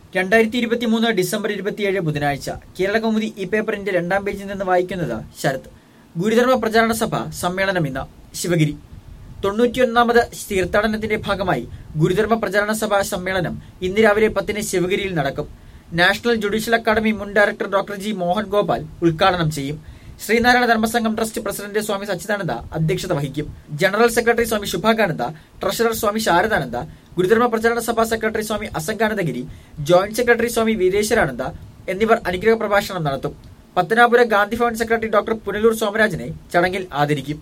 രണ്ടായിരത്തി ഇരുപത്തി മൂന്ന് ഡിസംബർ ഇരുപത്തിയേഴ് ബുധനാഴ്ച കേരള കൗമുദി ഈ പേപ്പറിന്റെ രണ്ടാം പേജിൽ നിന്ന് വായിക്കുന്നത് ശരത് ഗുരുധർമ്മ പ്രചാരണ സഭ സമ്മേളനം ഇന്ന് ശിവഗിരി തൊണ്ണൂറ്റിയൊന്നാമത് തീർത്ഥാടനത്തിന്റെ ഭാഗമായി ഗുരുധർമ്മ പ്രചാരണ സഭ സമ്മേളനം ഇന്ന് രാവിലെ പത്തിന് ശിവഗിരിയിൽ നടക്കും നാഷണൽ ജുഡീഷ്യൽ അക്കാദമി മുൻ director doctor G Mohan Gopal ഉദ്ഘാടനം ചെയ്യും ശ്രീനാരായണ ധർമ്മസംഘം ട്രസ്റ്റ് പ്രസിഡന്റ് സ്വാമി സച്ചിദാനന്ദ അധ്യക്ഷത വഹിക്കും general secretary Swami Shubhakananda treasurer Swami Saradananda Gurudharma Pracharana Sabha secretary Swami Asanganandagiri joint secretary Swami Veereshwarananda എന്നിവർ അനുഗ്രഹ പ്രഭാഷണം നടത്തും പത്തനാപുര ഗാന്ധി ഭവൻ സെക്രട്ടറി ഡോക്ടർ പുനലൂർ സോമരാജനെ ചടങ്ങിൽ ആദരിക്കും